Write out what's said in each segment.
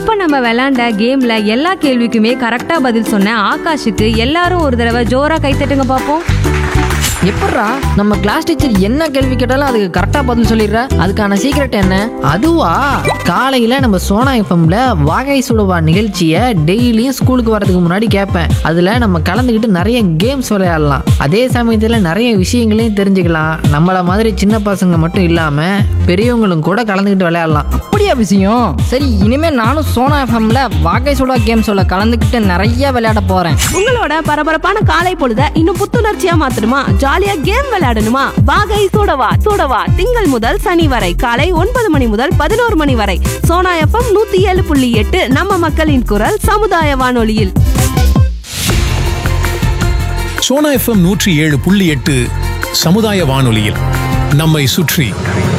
இப்ப நம்ம விளையாண்ட கேம்ல எல்லா கேள்விக்குமே கரெக்டா பதில் சொன்ன ஆகாஷுக்கு எல்லாரும் ஒரு தடவை ஜோரா கைத்தட்டுங்க பாப்போம் எப்பட்றா நம்ம கிளாஸ் டீச்சர் என்ன கேள்வி கேட்டாலும் அதுக்கு கரெக்டா பதில் சொல்லிடுற அதுக்கான சீக்ரெட் என்ன அதுவா காலையில நம்ம சோனா எஃப்எம்ல வாகை சுடுவா நிகழ்ச்சியை டெய்லியும் ஸ்கூலுக்கு வரதுக்கு முன்னாடி கேட்பேன் அதுல நம்ம கலந்துக்கிட்டு நிறைய கேம்ஸ் விளையாடலாம் அதே சமயத்துல நிறைய விஷயங்களையும் தெரிஞ்சுக்கலாம் நம்மள மாதிரி சின்ன பசங்க மட்டும் இல்லாம பெரியவங்களும் கூட கலந்துக்கிட்டு விளையாடலாம் அப்படியா விஷயம் சரி இனிமே நானும் சோனா எஃப்எம்ல வாகை சுடா கேம்ஸோட கலந்துக்கிட்டு நிறைய விளையாட போறேன் உங்களோட பரபரப்பான காலை பொழுத இன்னும் புத்துணர்ச்சியா மாத்தணுமா ஜாலியா கேம் விளையாடணுமா வாகை சூடவா சூடவா திங்கள் முதல் சனி வரை காலை ஒன்பது மணி முதல் பதினோரு மணி வரை சோனா எஃப்எம் நூத்தி ஏழு புள்ளி எட்டு நம்ம மக்களின் குரல் சமுதாய வானொலியில் சோனா எஃப்எம் நூற்றி ஏழு புள்ளி எட்டு சமுதாய வானொலியில் நம்மை சுற்றி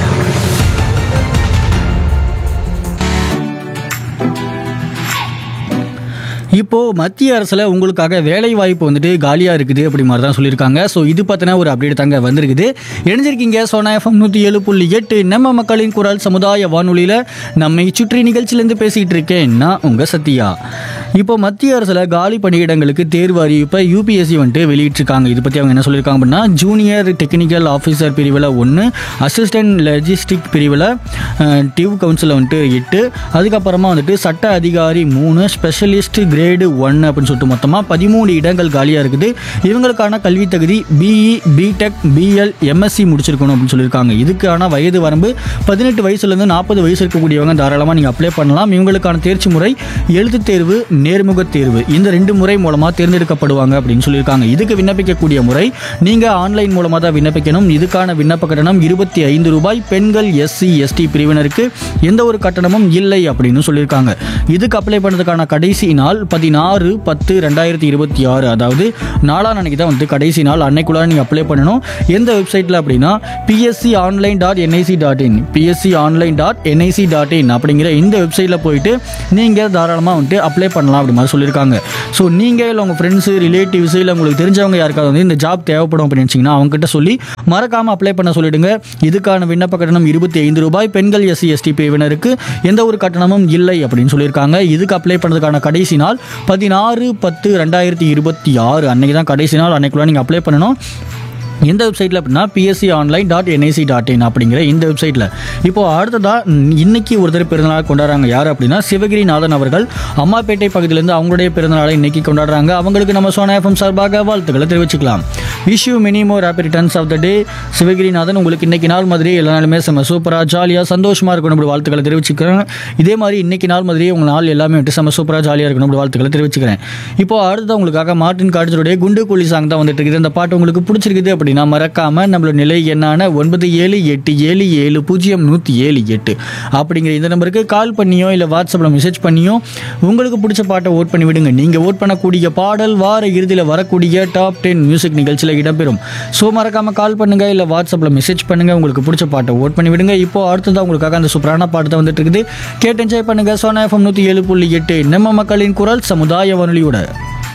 இப்போ மத்திய அரசுல உங்களுக்காக வேலை வாய்ப்பு வந்துட்டு காலியா இருக்குது அப்படி மாதிரி தான் சொல்லியிருக்காங்க ஸோ இது பத்தின ஒரு அப்டேட் தாங்க வந்திருக்குது இணைஞ்சிருக்கீங்க சோனா எஃப்எம் நூற்றி ஏழு புள்ளி எட்டு நம்ம மக்களின் குரல் சமுதாய வானொலியில நம்மை சுற்றி நிகழ்ச்சியிலேருந்து பேசிட்டு இருக்கேன் நான் உங்க சத்யா இப்போ மத்திய அரசுல காலி பணியிடங்களுக்கு தேர்வு அறிவிப்பை யூபிஎஸ்சி வந்துட்டு வெளியிட்டிருக்காங்க இது பத்தி அவங்க என்ன சொல்லியிருக்காங்க அப்படின்னா ஜூனியர் டெக்னிக்கல் ஆஃபீஸர் பிரிவில் ஒன்று அசிஸ்டன்ட் லெஜிஸ்டிக் பிரிவில் டிவ் கவுன்சில் வந்துட்டு எட்டு அதுக்கப்புறமா வந்துட்டு சட்ட அதிகாரி மூணு ஸ்பெஷலிஸ்ட் கிரேடு ஒன் அப்படின்னு சொல்லிட்டு மொத்தமாக பதிமூணு இடங்கள் காலியாக இருக்குது இவங்களுக்கான கல்வி தகுதி பிஇ பிடெக் பிஎல் எம்எஸ்சி முடிச்சிருக்கணும் அப்படின்னு சொல்லியிருக்காங்க இதுக்கான வயது வரம்பு பதினெட்டு வயசுலேருந்து நாற்பது வயசு இருக்கக்கூடியவங்க தாராளமாக நீங்கள் அப்ளை பண்ணலாம் இவங்களுக்கான தேர்ச்சி முறை எழுத்துத் தேர்வு நேர்முக தேர்வு இந்த ரெண்டு முறை மூலமாக தேர்ந்தெடுக்கப்படுவாங்க அப்படின்னு சொல்லியிருக்காங்க இதுக்கு விண்ணப்பிக்கக்கூடிய முறை நீங்கள் ஆன்லைன் மூலமாக தான் விண்ணப்பிக்கணும் இதுக்கான விண்ணப்ப கட்டணம் இருபத்தி ஐந்து ரூபாய் பெண்கள் எஸ்சி எஸ்டி பிரிவினருக்கு எந்த ஒரு கட்டணமும் இல்லை அப்படின்னு சொல்லியிருக்காங்க இதுக்கு அப்ளை பண்ணதுக்கான கடைசி நாள் பதினாறு பத்து ரெண்டாயிரத்தி இருபத்தி ஆறு அதாவது நாலாம் அன்னைக்கு தான் வந்து கடைசி நாள் அன்னைக்குள்ளார நீங்கள் அப்ளை பண்ணணும் எந்த வெப்சைட்டில் அப்படின்னா PSC online dot NIC dot in PSC online dot NIC dot in அப்படிங்கிற இந்த வெப்சைட்டில் போயிட்டு நீங்கள் தாராளமாக வந்துட்டு அப்ளை பண்ணலாம் அப்படி மாதிரி சொல்லியிருக்காங்க ஸோ நீங்கள் இல்லை உங்கள் ஃப்ரெண்ட்ஸு ரிலேட்டிவ்ஸ் இல்லை உங்களுக்கு தெரிஞ்சவங்க யாருக்காவது வந்து இந்த ஜாப் தேவைப்படும் அப்படின்னு நினச்சிங்கன்னா அவங்ககிட்ட சொல்லி மறக்காமல் அப்ளை பண்ண சொல்லிடுங்க இதுக்கான விண்ணப்ப கட்டணம் இருபத்தி ஐந்து ரூபாய் பெண்கள் எஸ்சி எஸ்டி பிரிவினருக்கு எந்த ஒரு கட்டணமும் இல்லை அப்படின்னு சொல்லியிருக்காங்க இதுக்கு அப்ளை பண்ணதுக்கான கடைசி நாள் பதினாறு பத்து ரெண்டாயிரத்தி இருபத்தி ஆறு அன்னைக்கு தான் கடைசி நாள் அன்னைக்குள்ள நீங்கள் அப்ளை பண்ணணும் எந்த வெப்சைட்டில் அப்படின்னா PSC online dot NIC dot in அப்படிங்கிற இந்த வெப்சைட்டில் இப்போ அடுத்ததாக இன்னைக்கு ஒருத்தர் பிறந்தநாள் கொண்டாடுறாங்க யார் அப்படின்னா சிவகிரிநாதன் அவர்கள் அம்மாப்பேட்டை பகுதியிலேருந்து அவங்களுடைய பிறந்தநாளை இன்னைக்கு கொண்டாடுறாங்க அவங்களுக்கு நம்ம சோனா எஃப்எம் சார்பாக வாழ்த்துக்களை தெரிவிச்சுக்கலாம் wish you many more happy returns of the day Sivagirinathan உங்களுக்கு இன்னைக்கு நாள் மாதிரி எல்லா நாளுமே செம்ம சூப்பராக ஜாலியாக சந்தோஷமாக இருக்கணும் அப்படி வாழ்த்துக்களை தெரிவிச்சுக்கிறேன் இதே மாதிரி இன்னைக்கு நாள் மாதிரி உங்கள் நாள் எல்லாமே வந்துட்டு செம்ம சூப்பராக ஜாலியாக இருக்கணும் அப்படி வாழ்த்துக்களை தெரிவிச்சுக்கிறேன் இப்போ அடுத்து உங்களுக்காக மார்டின் காட்சருடைய குண்டு கோழி சாங் தான் வந்துட்டு இருக்குது இந்த பாட்டு உங்களுக்கு பிடிச்சிருக்குது அப்படின்னா மறக்காம நம்மளோட நிலை என்னான ஒன்பது ஏழு எட்டு ஏழு ஏழு பூஜ்ஜியம் நூற்றி ஏழு எட்டு அப்படிங்கிற இந்த நம்பருக்கு கால் பண்ணியோ இல்லை வாட்ஸ்அப்பில் மெசேஜ் பண்ணியோ உங்களுக்கு பிடிச்ச பாட்டை ஓட் பண்ணி விடுங்க நீங்கள் ஓட் பண்ணக்கூடிய பாடல் வார இறுதியில் வரக்கூடிய டாப் டென் மியூசிக் நிகழ்ச்சியில் இடம்பெறும் ஸோ மறக்காம கால் பண்ணுங்க இல்லை வாட்ஸ்அப்பில் மெசேஜ் பண்ணுங்க உங்களுக்கு பிடிச்ச பாட்டை ஓட் பண்ணி விடுங்க இப்போ அடுத்ததான் உங்களுக்காக அந்த சூப்பரான பாட்டு தான் வந்துட்டு இருக்குது கேட்டு என்ஜாய் பண்ணுங்க சோனா எஃப்எம் நூற்றி ஏழு புள்ளி எட்டு நம்ம மக்களின் குரல் சமுதாய வானொலியோட